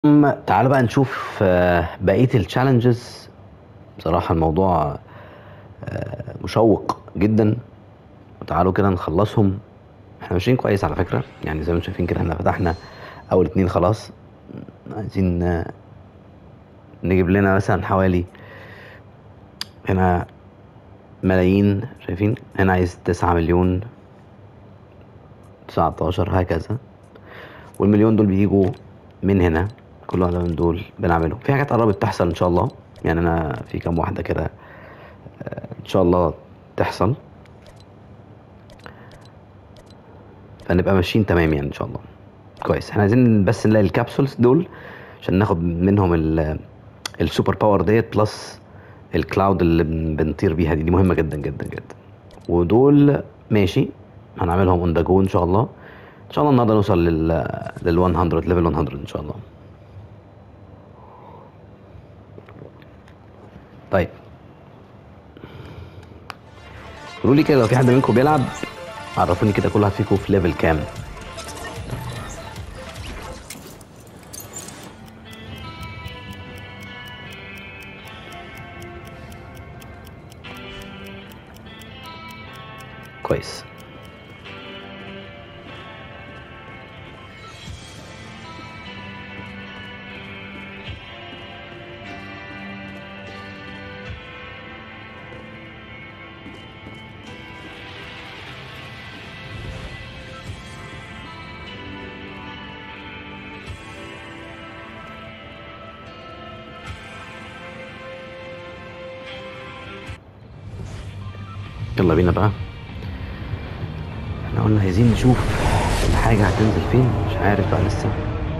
م- تعالوا بقى نشوف آه، بقية التشالنجز بصراحة الموضوع آه، مشوق جدا وتعالوا كده نخلصهم احنا ماشيين كويس على فكرة يعني زي ما انتم شايفين كده احنا فتحنا اول اتنين خلاص عايزين آه، نجيب لنا مثلا حوالي هنا ملايين شايفين هنا عايز تسعة مليون تسعتاشر هكذا والمليون دول بيجوا من هنا كل واحدة من دول بنعمله في حاجات قربت تحصل ان شاء الله يعني انا في كام واحدة كده آه، ان شاء الله تحصل فنبقى ماشيين تمام يعني ان شاء الله كويس احنا عايزين بس نلاقي الكابسولز دول عشان ناخد منهم ال- السوبر باور ديت بلس الكلاود اللي بن- بنطير بيها دي دي مهمة جدا جدا جدا ودول ماشي هنعملهم اون ذا جو ان شاء الله ان شاء الله النهارده نوصل لل لل 100 ليفل 100 ان شاء الله طيب قولوا لي كده لو في حد منكم بيلعب عرفوني كده كل واحد فيكم في ليفل كام كويس يلا بينا بقى احنا قلنا عايزين نشوف الحاجة هتنزل فين مش عارف بقى لسه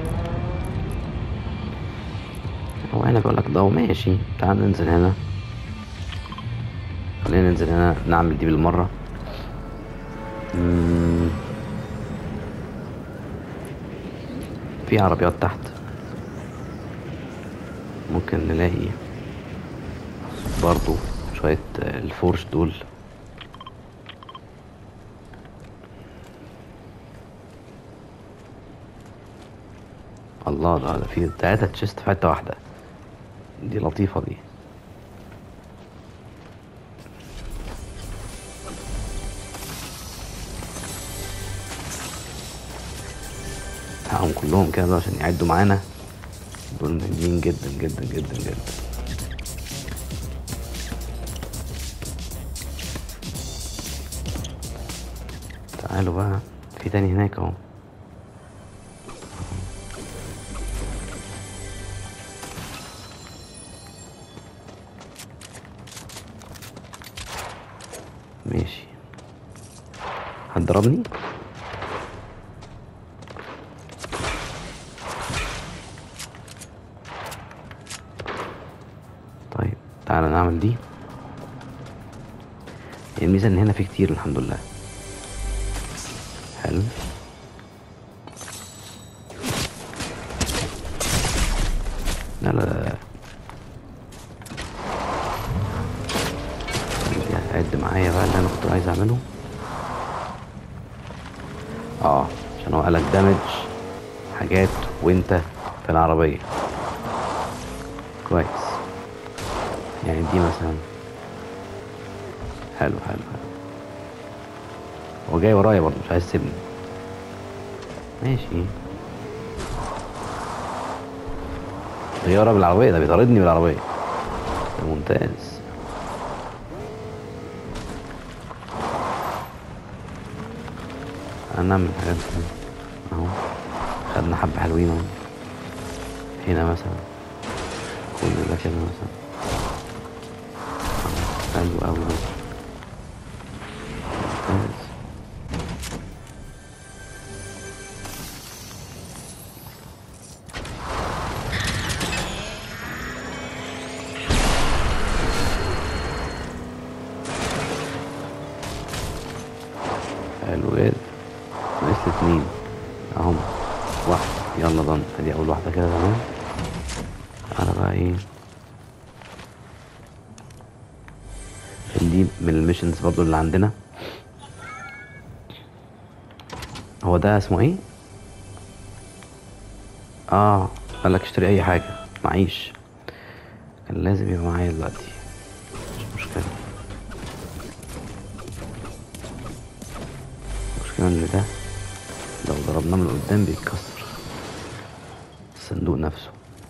هو انا بقول لك ده ماشي تعال ننزل هنا خلينا ننزل هنا نعمل دي بالمرة مم. في عربيات تحت ممكن نلاقي برضو شوية آه، الفورش دول الله ده ده في تلاتة تشيست في حتة واحدة دي لطيفة دي هقوم كلهم كده بقى عشان يعدوا معانا دول مهمين جدا جدا جدا جدا تعالوا بقى في تاني هناك اهو ماشي هتضربني طيب تعالى نعمل دي الميزة ان هنا في كتير الحمد لله حلو لا لا لا دي هتعد معايا بقى اللي انا كنت عايز اعمله اه عشان هو قالك دامج حاجات وانت في العربية كويس يعني دي مثلا حلو حلو حلو هو جاي ورايا برضه مش عايز يسيبني ماشي غيارة بالعربية ده بيطاردني بالعربية ده ممتاز هنعمل حاجات كده. اهو خدنا حبة حلوين اهو هنا مثلا كل ده كده مثلا أهو. حلو أوي ده ممتاز حلو جدا ناقص لي اتنين اهم واحدة يلا ضن ادي اول واحدة كده تمام تعالى بقى ايه دي من الميشنز برضو اللي عندنا هو ده اسمه ايه اه قال لك اشتري اي حاجة معيش كان لازم يبقى معايا دلوقتي مش مشكلة المشكلة ان ده لو ضربناه من قدام بيتكسر الصندوق نفسه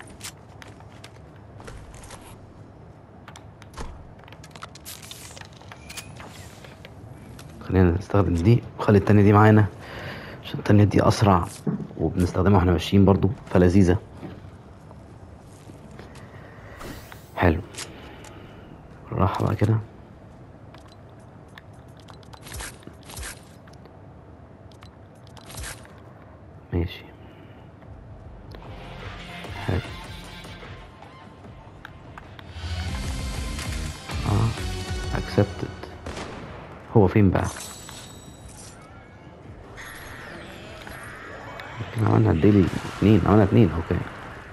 خلينا نستخدم دي وخلي التانية دي معانا عشان التانية دي أسرع وبنستخدمها واحنا ماشيين برضو فلذيذة حلو بالراحة بقى كده ماشي حلو اه accepted هو فين بقى احنا عملنا الديلي اتنين عملنا اتنين اوكي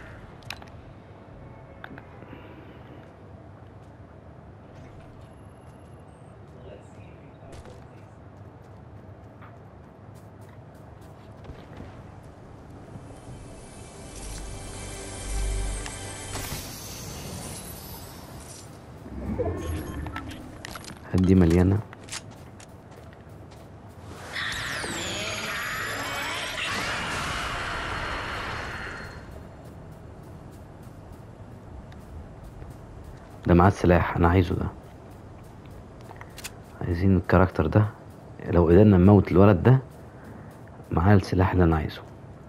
هل دي مليانة ده معاه السلاح انا عايزه ده عايزين الكاركتر ده لو قدرنا نموت الولد ده معاه السلاح اللي انا عايزه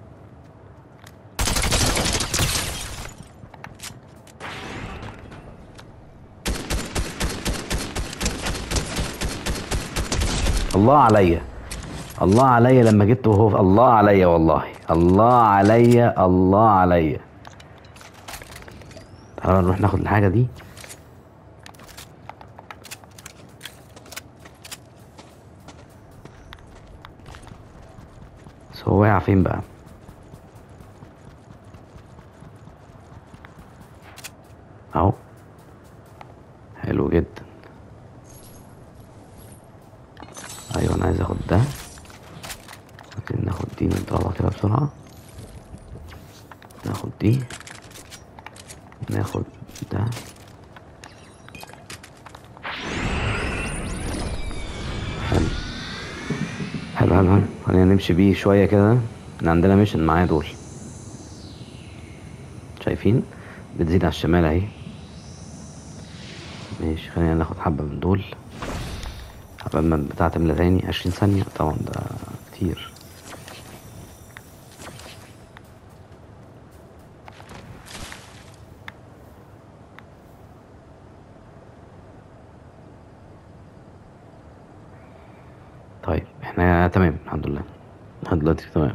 الله عليا الله عليا لما جبت وهو الله عليا والله الله عليا الله عليا تعالوا نروح ناخد الحاجة دي بس هو واقع فين بقى اهو حلو جدا ايوه انا عايز اخد ده ممكن ناخد دي نضربها كده بسرعة ناخد دي ناخد ده حلو حلو حلو حلو خلينا نمشي بيه شوية كده ان عندنا ميشن معايا دول شايفين بتزيد على الشمال اهي ماشي خلينا ناخد حبة من دول حبة من بتاعة تملى تاني عشرين ثانية طبعا ده كتير طيب احنا تمام الحمد لله لحد دلوقتي تمام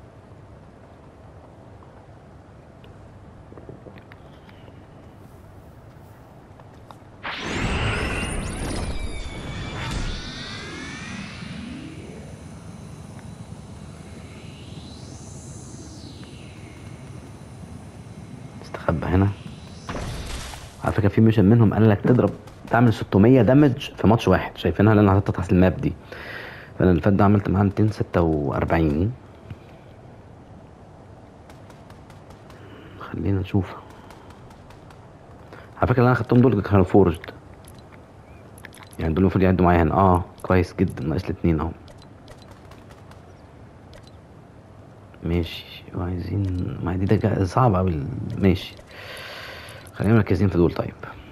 استخبى هنا على فكره في ميشن منهم قال لك تضرب تعمل 600 دامج في ماتش واحد شايفينها اللي انا حاططها تحت الماب دي فانا اللي فات ده عملت معاه 246 خلينا نشوف على فكره اللي انا خدتهم دول كانوا فورجد يعني دول المفروض يعدوا معايا هنا اه كويس جدا ناقص لي اتنين اهو ماشي وعايزين ما هي دي ده صعب اوي ماشي خلينا مركزين في دول طيب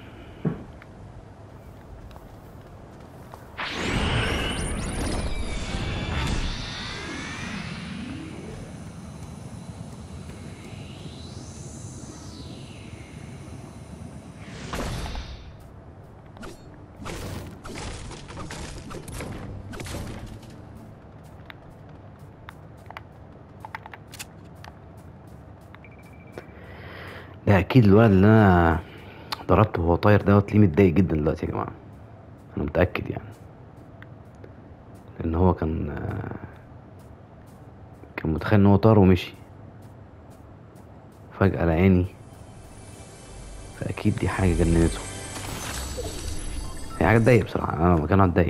لا اكيد الولد اللي انا ضربته وهو طاير دوت ليه متضايق جدا دلوقتي يا جماعه انا متاكد يعني لان هو كان كان متخيل ان هو طار ومشي فجاه لقاني فاكيد دي حاجه جننته هي حاجه تضايق بصراحه انا لو مكانه هتضايق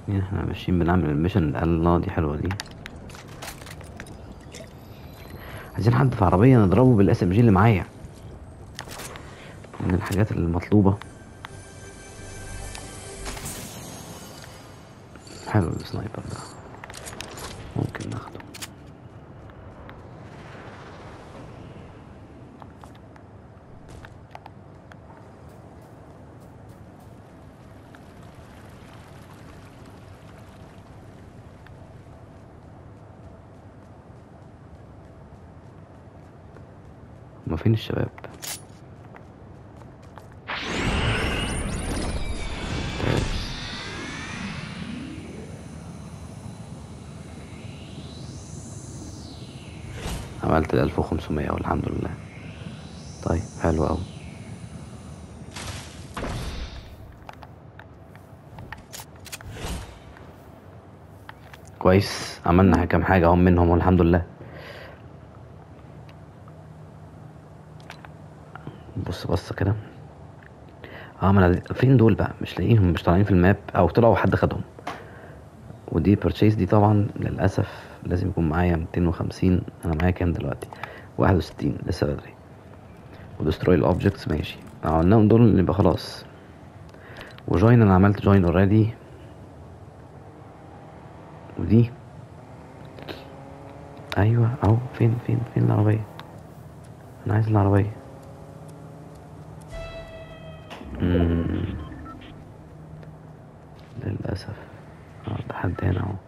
يعني احنا ماشيين بنعمل الميشن الله دي حلوة دي عايزين حد في عربية نضربه بالاس ام جي اللي معايا من الحاجات المطلوبة حلو السنايبر ده ممكن ناخده هما فين الشباب عملت ال 1500 والحمد لله طيب حلو أوي كويس عملنا كام حاجة هم منهم والحمد لله بص بص كده اه ما انا فين دول بقى مش لاقيهم مش طالعين في الماب او طلعوا حد خدهم ودي purchase دي طبعا للاسف لازم يكون معايا 250 انا معايا كام دلوقتي 61 لسه بدري ودستروي الاوبجكتس ماشي عملناهم دول يبقى خلاص وجوين انا عملت جوين اوريدي ودي ايوه اهو فين فين فين العربيه انا عايز العربيه مم. للأسف اه ده حد هنا اهو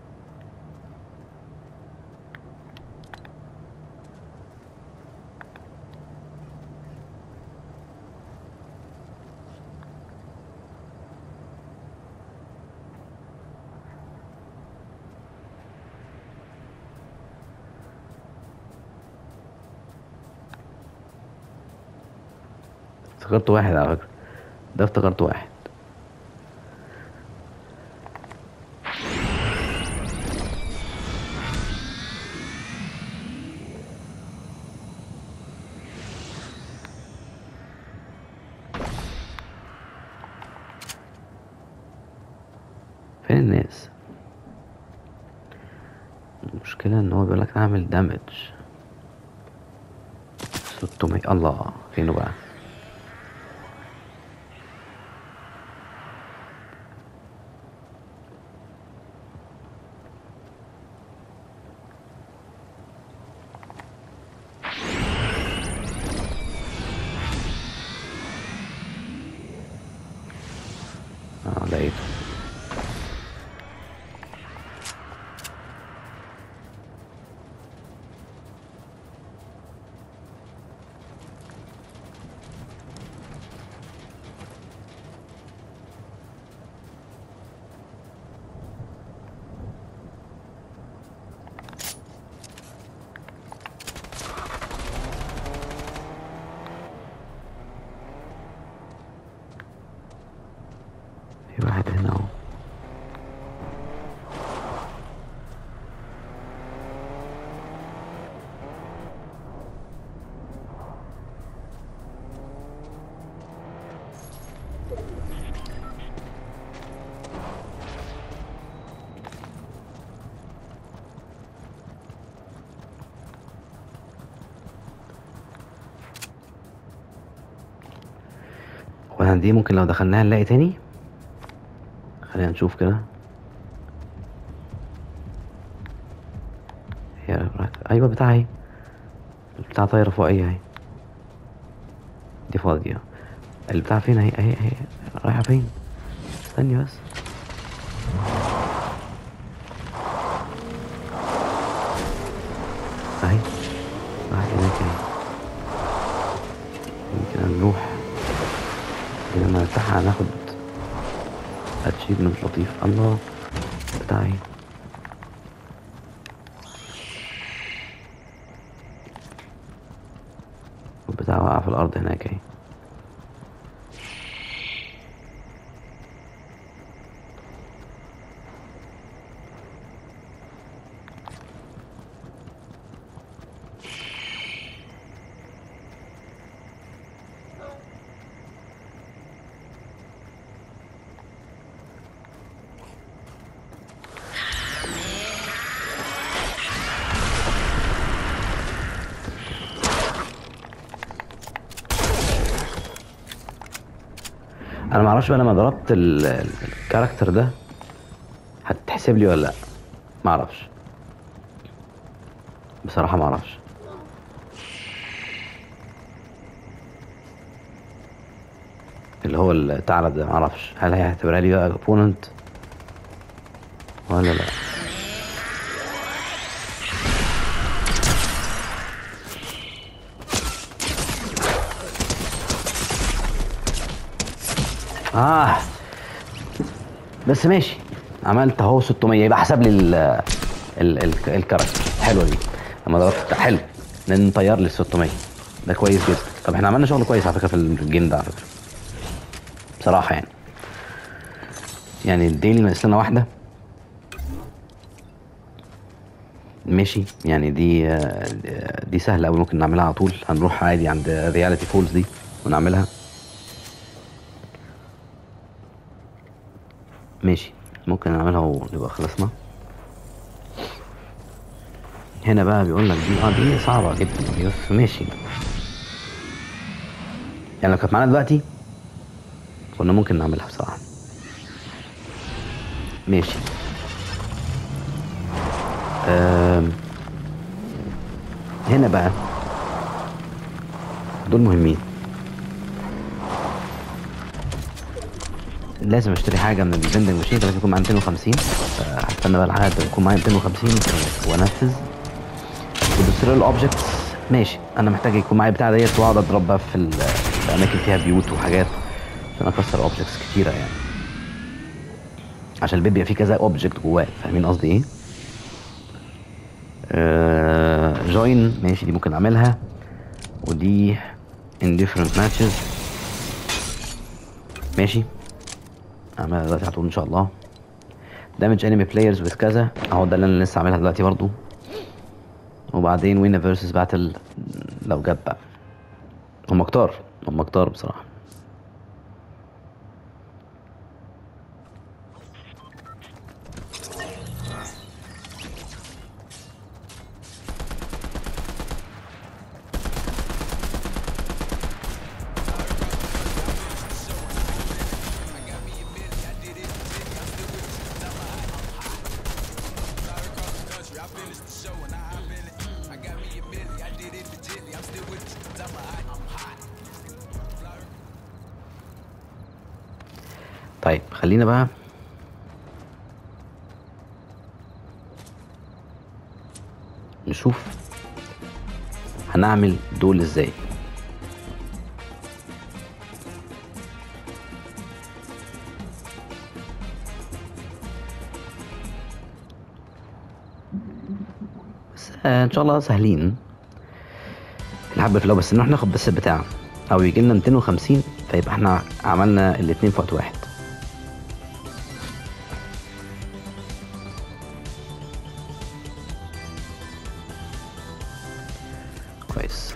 افتكرت واحد على فكرة ده افتكرت واحد فين الناس المشكلة ان هو بيقولك اعمل دامج ستمية الله فينه بقى اه لقيته في واحد هنا اهو هو دي ممكن لو دخلناها نلاقي تاني خلينا نشوف كده هي ايوه بتاع اهي البتاع طايره فوق اهي اهي دي فاضيه البتاع فين اهي اهي اهي رايحه فين استني بس اهي رايحه هناك اهي يمكن نروح لما نفتحها هناخد اتشيفمنت لطيف الله بتاعي والبتاع وقع في الارض هناك اهي انا ما اعرفش بقى لما ضربت ال- ال- الكاركتر ده هتتحسب لي ولا لا ما اعرفش بصراحه ما اعرفش اللي هو الثعلب ده ما اعرفش هل هيعتبرها لي بقى opponent ولا لا اه بس ماشي عملت اهو 600 يبقى حسب لي ال ال ال الكاركتر حلوه دي لما ضربت حلو لان طير لي ال 600 ده كويس جدا طب احنا عملنا شغل كويس على فكره في الجيم ده على فكره بصراحه يعني يعني الديلي ناقص لنا واحده ماشي يعني دي آه، دي سهله قوي ممكن نعملها على طول هنروح عادي عند رياليتي فولز دي ونعملها ماشي ممكن نعملها ونبقى خلصنا هنا بقى بيقول لك دي اه دي صعبة جدا دي بس ماشي يعني لو كانت معانا دلوقتي كنا ممكن نعملها بصراحة ماشي آم. هنا بقى دول مهمين لازم اشتري حاجه من الفندنج ماشين لازم يكون معايا 250 هستنى بقى لحد ما يكون معايا 250 وانفذ ودستريال الاوبجكتس ماشي انا محتاج يكون معايا بتاع ديت واقعد اضرب بقى في, ال- في اماكن فيها بيوت وحاجات عشان اكسر اوبجكتس كتيره يعني عشان البيت بيبقى فيه كذا اوبجكت جواه فاهمين قصدي ايه جوين ماشي دي ممكن اعملها ودي indifferent matches ماشي اعملها دلوقتي على طول ان شاء الله دامج انمي بلايرز with كذا اهو ده اللي انا لسه عاملها دلوقتي برضو وبعدين وين فيرسس باتل لو جت بقى هم كتار هم كتار بصراحه طيب خلينا بقى نشوف هنعمل دول ازاي بس آه، ان شاء الله سهلين الحبة في الاول بس نروح ناخد بس البتاع او يجي لنا 250 فيبقى احنا عملنا الاتنين في وقت واحد كويس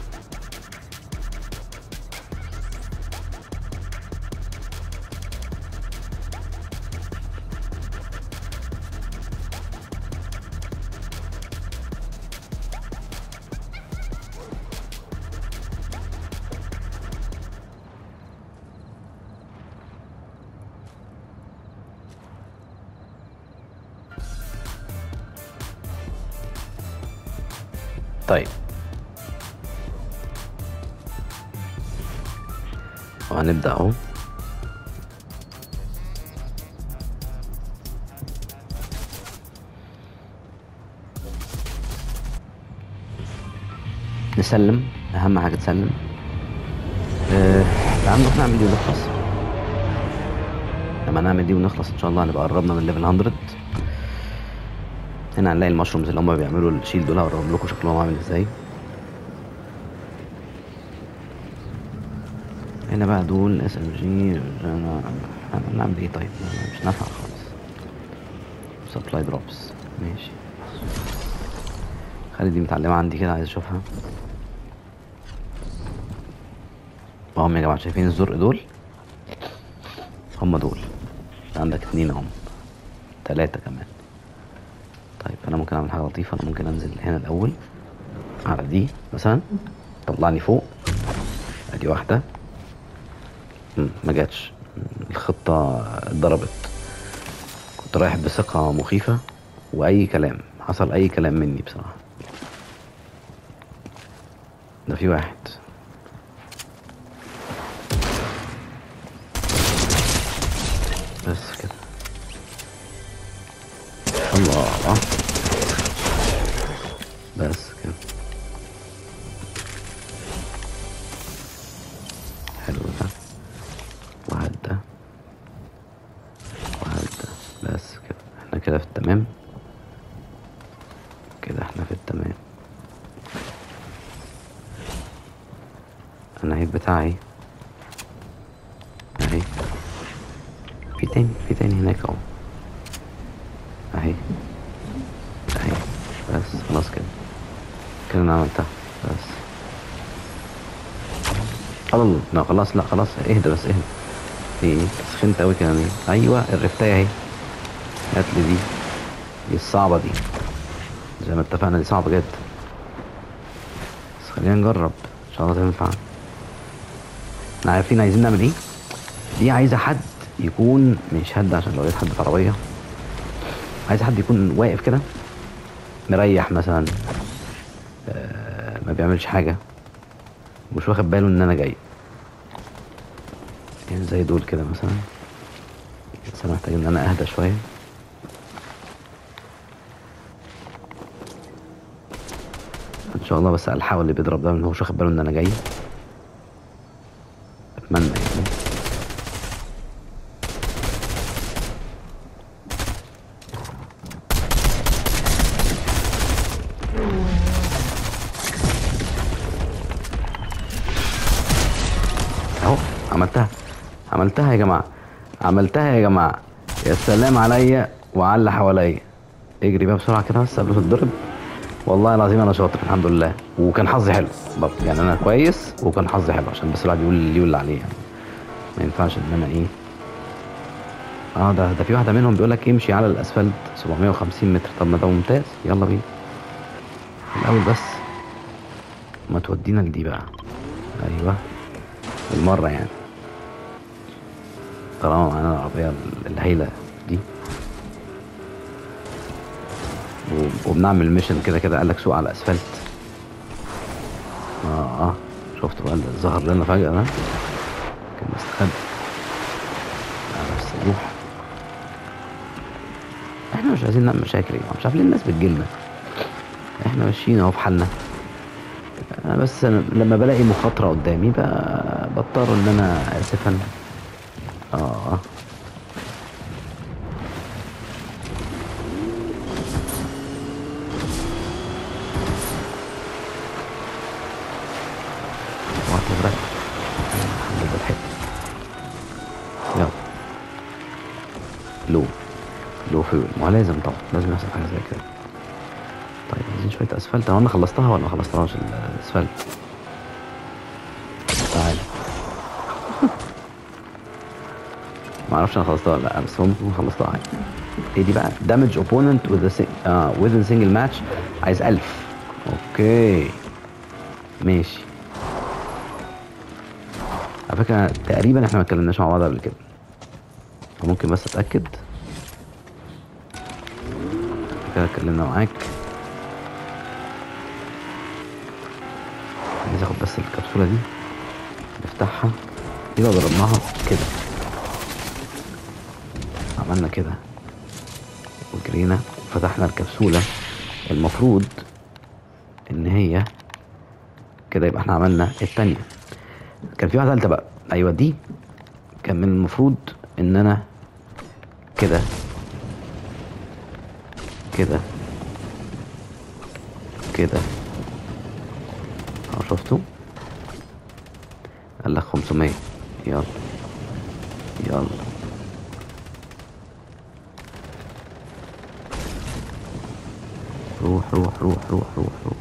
طيب وهنبدأ اهو نسلم أهم حاجة تسلم آه، تعال نروح نعمل دي ونخلص لما نعمل دي ونخلص إن شاء الله هنبقى قربنا من ليفل 100 هنا هنلاقي المشرومز اللي هم بيعملوا الشيل دول هوريهم لكم شكلهم عامل ازاي هنا بقى دول اس ام جي نعمل ايه طيب مش نافع خالص سبلاي دروبس ماشي خلي دي متعلمة عندي كده عايز اشوفها اهم يا جماعة شايفين الزرق دول هم دول عندك اتنين اهم تلاتة كمان طيب انا ممكن اعمل حاجة لطيفة انا ممكن انزل هنا الاول على دي مثلا طلعني فوق ادي واحدة مم، ما جاتش الخطة اتضربت كنت رايح بثقة مخيفة وأي كلام حصل أي كلام مني بصراحة ده في واحد بس كده الله بس كده حلو ده وهات ده وهات ده بس كده احنا كده في التمام كده احنا في التمام انا هيك بتاعي اهي في تاني في تاني هناك اهو اهي اهي بس خلاص كده كده انا عملتها بس الله لا خلاص لا خلاص اهدى بس اهدى في ايه سخنت قوي كده ليه ايوه الرفتايه اهي هات لي دي دي الصعبه دي زي ما اتفقنا دي صعبه جدا بس خلينا نجرب ان شاء الله تنفع احنا عارفين عايزين نعمل ايه دي عايزه حد يكون مش هد عشان لو لقيت حد في عربيه عايز حد يكون واقف كده مريح مثلا آه، ما بيعملش حاجه مش واخد باله ان انا جاي يعني زي دول كده مثلا بس انا محتاج ان انا اهدى شويه ان شاء الله بس الحاول اللي بيضرب ده ان هو مش واخد باله ان انا جاي اتمنى يعني اهو عملتها عملتها يا جماعه عملتها يا جماعه يا سلام عليا وعلى اللي حواليا اجري بقى بسرعه كده بس قبل ما تتضرب والله العظيم انا شاطر الحمد لله وكان حظي حلو برضه يعني انا كويس وكان حظي حلو عشان بس الواحد يقول اللي يقول اللي عليه يعني ما ينفعش ان انا ايه اه ده ده في واحده منهم بيقول لك امشي على الاسفلت 750 متر طب ما ده ممتاز يلا بينا الاول بس ما تودينا لدي بقى ايوه بالمره يعني طالما معانا العربيه الهايله دي و- وبنعمل ميشن كده كده قال لك سوق على الاسفلت اه اه شفت بقى اللي ظهر لنا فجأة ده كان مستخبي لا بس روح احنا مش عايزين نعمل مشاكل يا جماعه مش عارف ليه الناس بتجيلنا احنا ماشيين اهو في حالنا انا بس أنا لما بلاقي مخاطره قدامي ب- بضطر ان انا اسفا اه وهتغرق الحمد لله لحقت يلا لو لو فيول ما هو لازم طبعا لازم يحصل حاجه زي كده طيب عايزين شويه اسفلت هو انا خلصتها ولا ما خلصتهاش الاسفلت تعال ما اعرفش انا خلصتها ولا لا بس هو ممكن خلصتها عادي ايه دي بقى damage opponent with a sing- آه within single match عايز 1000 اوكي ماشي على فكرة تقريبا احنا ما اتكلمناش مع بعض قبل كده ممكن بس اتأكد كده اتكلمنا معاك عايز اخد بس الكبسولة دي نفتحها دي لو ضربناها كده عملنا كده وجرينا فتحنا الكبسولة المفروض ان هي كده يبقى احنا عملنا التانية كان في واحدة تالتة بقى ايوه دي كان من المفروض ان انا كده كده كده اهو شفتوا قال لك 500 يلا يلا روح روح روح روح روح روح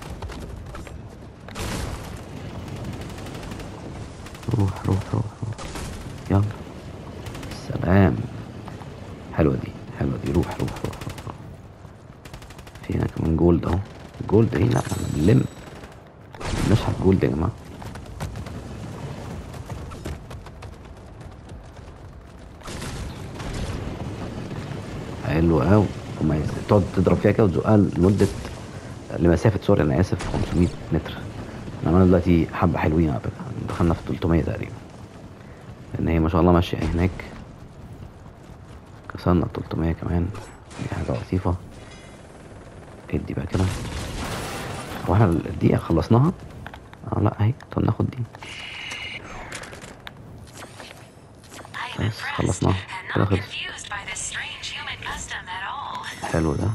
روح روح روح روح يلا سلام حلوة دي حلوة دي روح روح روح روح, روح. في هنا كمان جولد اهو جولد ايه لا احنا بنلم نشحت جولد يا جماعة حلو قوي وما يز- تقعد تضرب فيها كده وتزقها لمده لمسافه سوري انا اسف 500 متر احنا عملنا دلوقتي حبه حلوين على فكره دخلنا في 300 تقريبا لان هي ما شاء الله ماشيه هناك كسرنا 300 كمان دي حاجه لطيفه ادي بقى كده هو احنا الدقيقه خلصناها اه لا اهي طب ناخد دي I am بس impressed خلصناها and كده not خلص confused by this strange human custom at all. حلو ده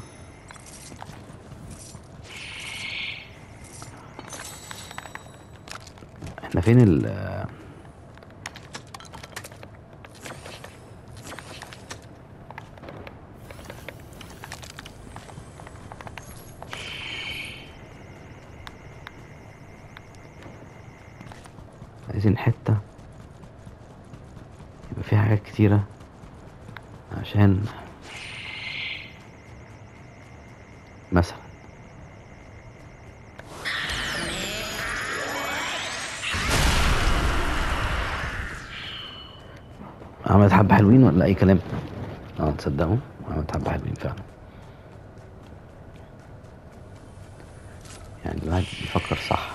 احنا فين ال عايزين حتة يبقى فيها حاجات كتيرة عشان مثلا عملت حبة حلوين ولا أي كلام؟ اه تصدقوا عملت حبة حلوين فعلا يعني الواحد بيفكر صح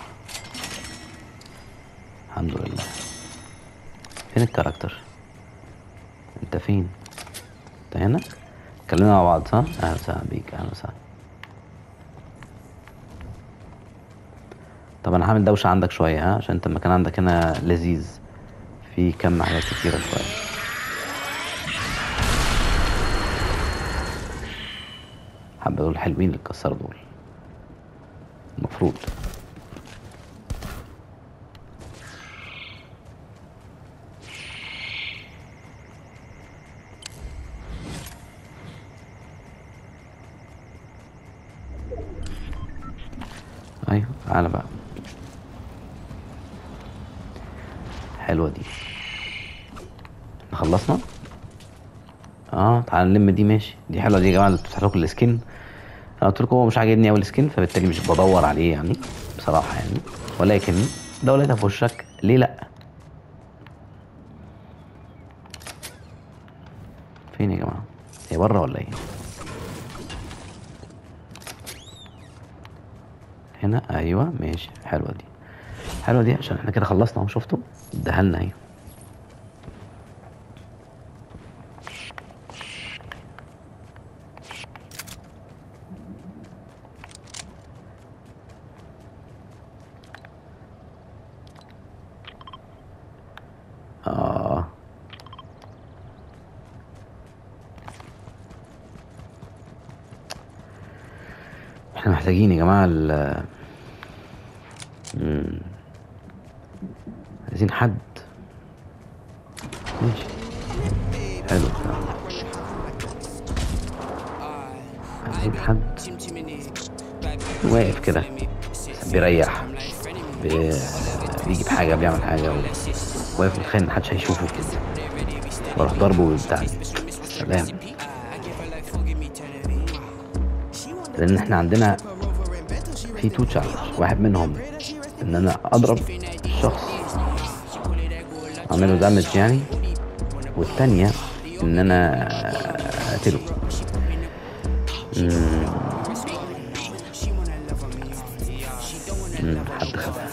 الحمد لله فين الكاركتر؟ انت فين؟ انت هنا؟ اتكلمنا مع بعض صح؟ اهلا وسهلا بيك اهلا وسهلا طب انا هعمل دوشة عندك شوية ها عشان انت المكان عندك هنا لذيذ في كم حاجات كتيرة شوية حبة دول حلوين اللي اتكسروا دول المفروض ايوه تعالى بقى حلوة دي خلصنا اه تعالى نلم دي ماشي دي حلوة دي يا جماعة اللي بتفتح لكم السكين انا قلت لكم هو مش عاجبني اوي السكين فبالتالي مش بدور عليه يعني بصراحة يعني ولكن لو لقيتها في وشك ليه لا فين يا جماعة هي بره ولا ايه هنا ايوه ماشي حلوه دي حلوه دي عشان احنا كده خلصنا اهو شفتوا اداها لنا اهي اه احنا محتاجين يا جماعة ال مم. عايزين حد ماشي حلو الكلام ده. عايزين حد واقف كده بيريح بي- بيجيب حاجة بيعمل حاجة و- واقف متخيل إن محدش هيشوفه كده واروح ضربه وبتاع سلام لان احنا عندنا في تو تشالنج واحد منهم ان انا اضرب الشخص اعمله دامج يعني والتانية ان انا اقتله مم. مم، حد خدها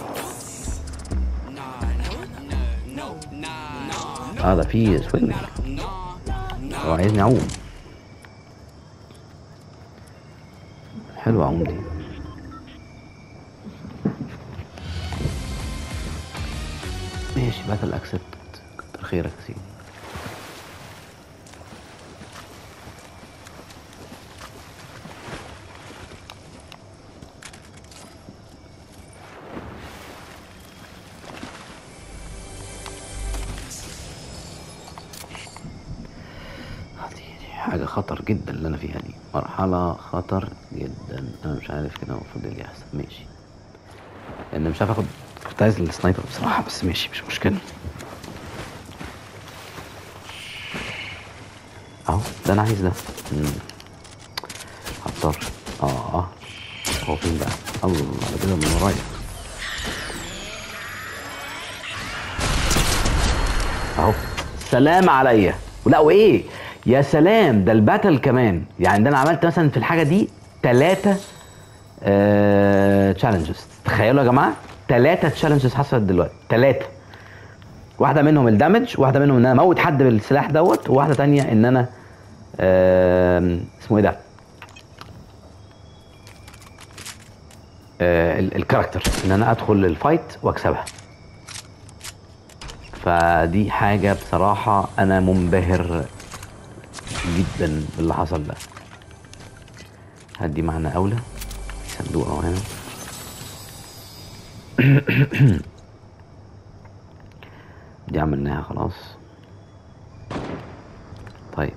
اه ده في سويمنج هو عايزني اعوم حلوة اعوم دي ماشي باتل اكسبت كتر خيرك يا سيدي دي دي حاجة خطر جدا اللي أنا فيها دي مرحلة خطر جدا أنا مش عارف كده المفروض إيه اللي يحصل ماشي لأن مش عارف آخد كنت عايز السنايبر بصراحة بس ماشي مش مشكلة أهو ده أنا عايز ده مم. هضطر آه آه هو فين بقى الله ده كده من ورايا اهو سلام عليا ولا وايه يا سلام ده الباتل كمان يعني ده انا عملت مثلا في الحاجه دي ثلاثه تشالنجز تخيلوا يا جماعه ثلاثه تشالنجز حصلت دلوقتي ثلاثه واحده منهم الدمج واحده منهم ان انا اموت حد بالسلاح دوت وواحده تانية ان انا آم، اسمه ايه ده آه، ال- الكاركتر ان انا ادخل الفايت واكسبها فدي حاجه بصراحه انا منبهر جدا باللي حصل ده هدي معنا اولى صندوق اهو هنا دي عملناها خلاص طيب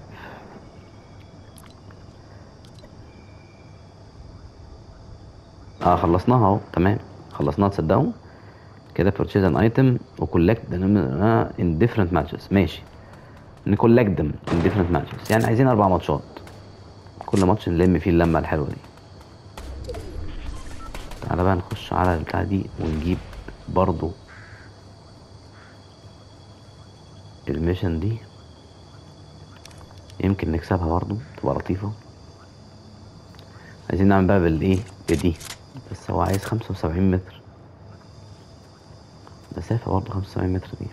اه خلصناها اهو تمام خلصناها تصدقوا كده purchase an item و collect them uh, in different matches ماشي ن collect them in different matches يعني عايزين اربع ماتشات كل ماتش نلم فيه اللمه الحلوه دي تعالى بقى نخش على البتاع دي ونجيب برضو الميشن دي يمكن نكسبها برضو تبقى لطيفة عايزين نعمل بقى بالايه بدي بس هو عايز خمسة وسبعين متر مسافة برضو خمسة وسبعين متر دي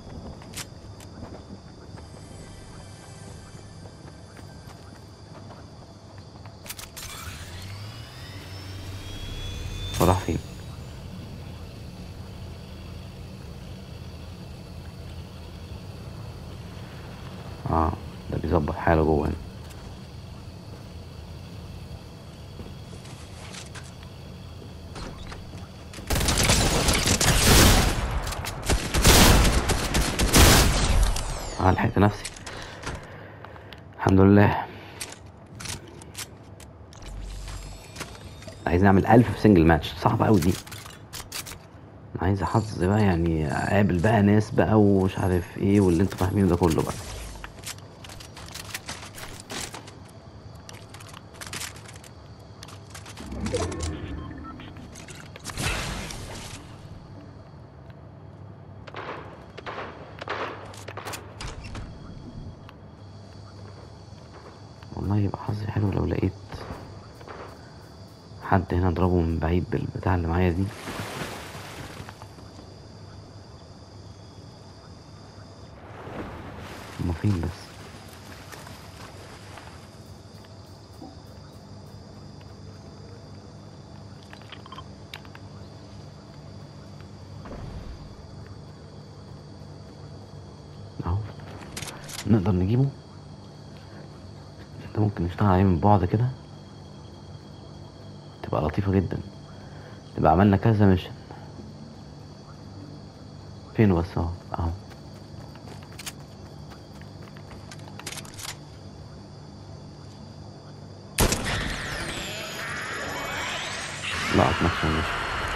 وراح فين اه ده بيظبط حاله جوه هنا اه لحقت نفسي الحمد لله عايز نعمل ألف في سنجل ماتش صعبة أوي دي عايز حظ بقى يعني اقابل بقى ناس بقى ومش عارف ايه واللي انتوا فاهمينه ده كله بقى والله يبقى حظي حلو لو لقيت حد هنا اضربه من بعيد بالبتاع اللي معايا دي هما فين بس اهو نقدر نجيبه ده ممكن نشتغل عليه من بعد كده تبقى لطيفة جدا تبقى عملنا كذا ميشن فين بس اهو اهو لقط نفسه مش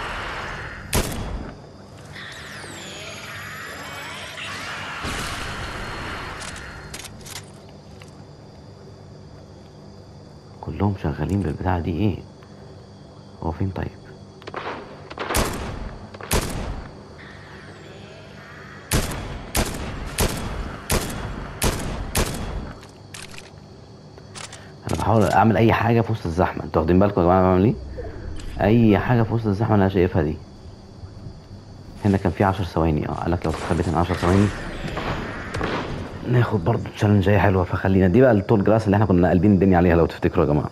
كلهم شغالين بالبتاعة دي ايه هو فين طيب انا بحاول اعمل اي حاجه في وسط الزحمه انتوا واخدين بالكم يا جماعه أنا بعمل ايه اي حاجه في وسط الزحمه اللي انا شايفها دي هنا كان في 10 ثواني اه قالك لو استخبيت هنا 10 ثواني ناخد برضه تشالنجايه حلوه فخلينا دي بقى التول جراس اللي احنا كنا قلبين الدنيا عليها لو تفتكروا يا جماعه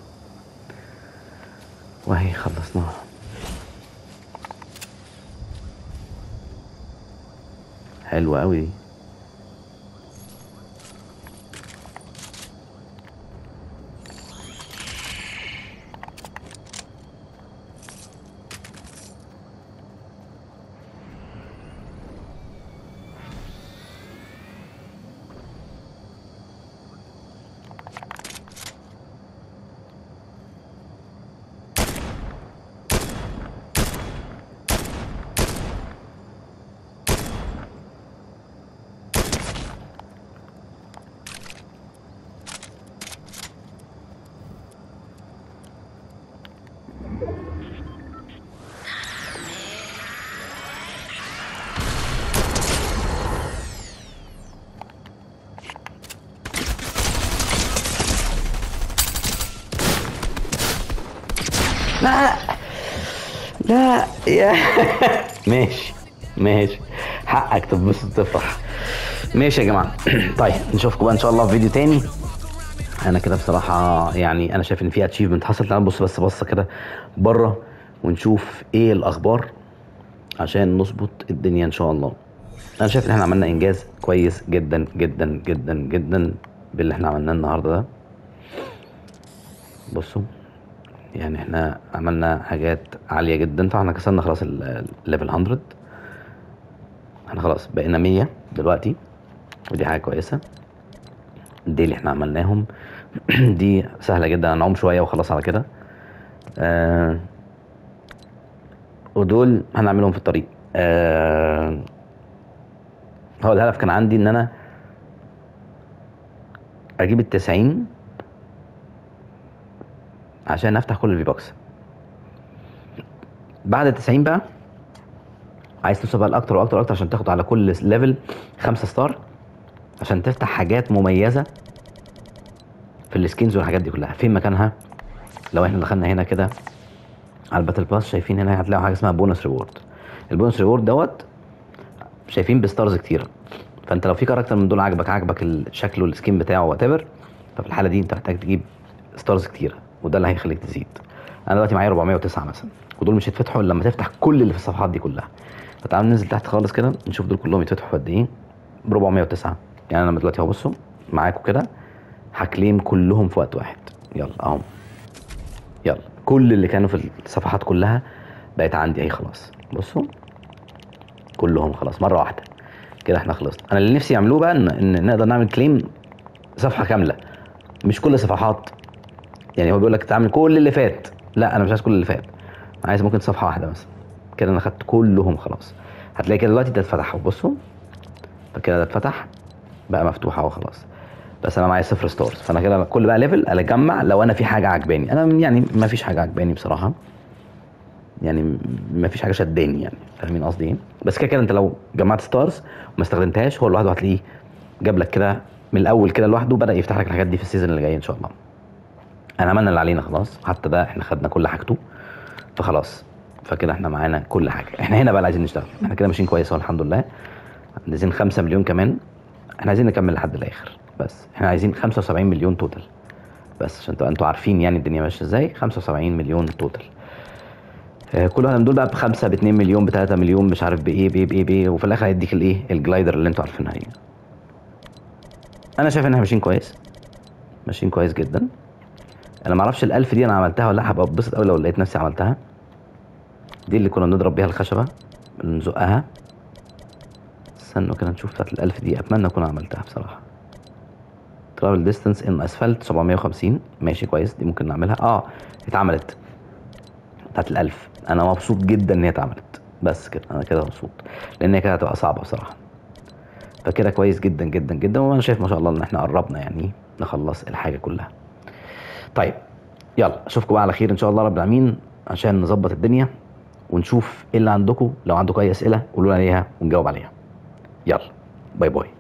وهي خلصناها حلوة قوي دي لا لا يا ماشي ماشي حقك تتبسط تفرح ماشي يا جماعه طيب نشوفكم بقى ان شاء الله في فيديو تاني انا كده بصراحه يعني انا شايف ان في اتشيفمنت حصل تعال نبص بس بصه كده بره ونشوف ايه الاخبار عشان نظبط الدنيا ان شاء الله انا شايف ان احنا عملنا انجاز كويس جدا جدا جدا جدا باللي احنا عملناه النهارده ده بصوا يعني احنا عملنا حاجات عاليه جدا طبعا احنا كسرنا خلاص الليفل 100 احنا خلاص بقينا 100 دلوقتي ودي حاجه كويسه دي اللي احنا عملناهم دي سهله جدا هنعوم شويه وخلاص على كده آه ودول هنعملهم في الطريق آه هو الهدف كان عندي ان انا اجيب التسعين عشان افتح كل الفي بوكس بعد التسعين بقى عايز توصل بقى لاكتر واكتر واكتر عشان تاخد على كل ليفل خمسة ستار عشان تفتح حاجات مميزة في السكينز والحاجات دي كلها فين مكانها لو احنا دخلنا هنا كده على الباتل باس شايفين هنا هتلاقوا حاجه اسمها بونس ريورد البونس ريورد دوت شايفين بستارز كتيره فانت لو في كاركتر من دول عجبك عجبك الشكل والسكين بتاعه وات ايفر ففي الحاله دي انت محتاج تجيب ستارز كتيره وده اللي هيخليك تزيد انا دلوقتي معايا 409 مثلا ودول مش هيتفتحوا الا لما تفتح كل اللي في الصفحات دي كلها فتعال ننزل تحت خالص كده نشوف دول كلهم يتفتحوا قد ايه ب 409 يعني انا دلوقتي اهو بصوا معاكم كده هكليم كلهم في وقت واحد يلا اهو يلا كل اللي كانوا في الصفحات كلها بقت عندي اهي خلاص بصوا كلهم خلاص مره واحده كده احنا خلصنا انا اللي نفسي يعملوه بقى ان, إن نقدر نعمل كليم صفحه كامله مش كل صفحات يعني هو بيقول لك تعمل كل اللي فات لا انا مش عايز كل اللي فات انا عايز ممكن صفحه واحده مثلا كده انا خدت كلهم خلاص هتلاقي كده دلوقتي ده اتفتح بصوا فكده ده اتفتح بقى مفتوح اهو خلاص بس انا معايا صفر ستارز فانا كده كل بقى ليفل اجمع لو انا في حاجه عجباني انا يعني ما فيش حاجه عجباني بصراحه يعني ما فيش حاجه شداني يعني فاهمين قصدي ايه بس كده كده انت لو جمعت ستارز وما استخدمتهاش هو لوحده هتلاقيه جاب لك كده من الاول كده لوحده بدا يفتح لك الحاجات دي في السيزون اللي جاي ان شاء الله انا عملنا اللي علينا خلاص حتى ده احنا خدنا كل حاجته فخلاص فكده احنا معانا كل حاجه احنا هنا بقى اللي عايزين نشتغل احنا كده ماشيين كويس اهو الحمد لله عايزين 5 مليون كمان احنا عايزين نكمل لحد الاخر بس احنا عايزين 75 مليون توتال بس عشان تبقى انتوا عارفين يعني الدنيا ماشيه ازاي 75 مليون توتال آه، كل واحد من دول بقى بخمسه ب 2 مليون ب 3 مليون مش عارف بايه بايه بايه بايه وفي الاخر هيديك الايه الجلايدر اللي انتوا عارفينها هي انا شايف ان احنا ماشيين كويس ماشيين كويس جدا انا ما اعرفش ال1000 دي انا عملتها ولا لا هبقى اتبسط قوي لو لقيت نفسي عملتها دي اللي كنا بنضرب بيها الخشبه نزقها استنوا كده نشوف بتاعت الألف دي اتمنى اكون عملتها بصراحه ترافل ديستانس ان اسفلت 750 ماشي كويس دي ممكن نعملها اه اتعملت بتاعت الألف انا مبسوط جدا ان هي اتعملت بس كده انا كده مبسوط لان هي كده هتبقى صعبه بصراحه فكده كويس جدا جدا جدا وانا شايف ما شاء الله ان احنا قربنا يعني نخلص الحاجه كلها طيب يلا اشوفكم بقى على خير ان شاء الله رب العالمين عشان نظبط الدنيا ونشوف ايه اللي عندكم لو عندكم اي اسئله قولوا لنا عليها ونجاوب عليها يلا باي باي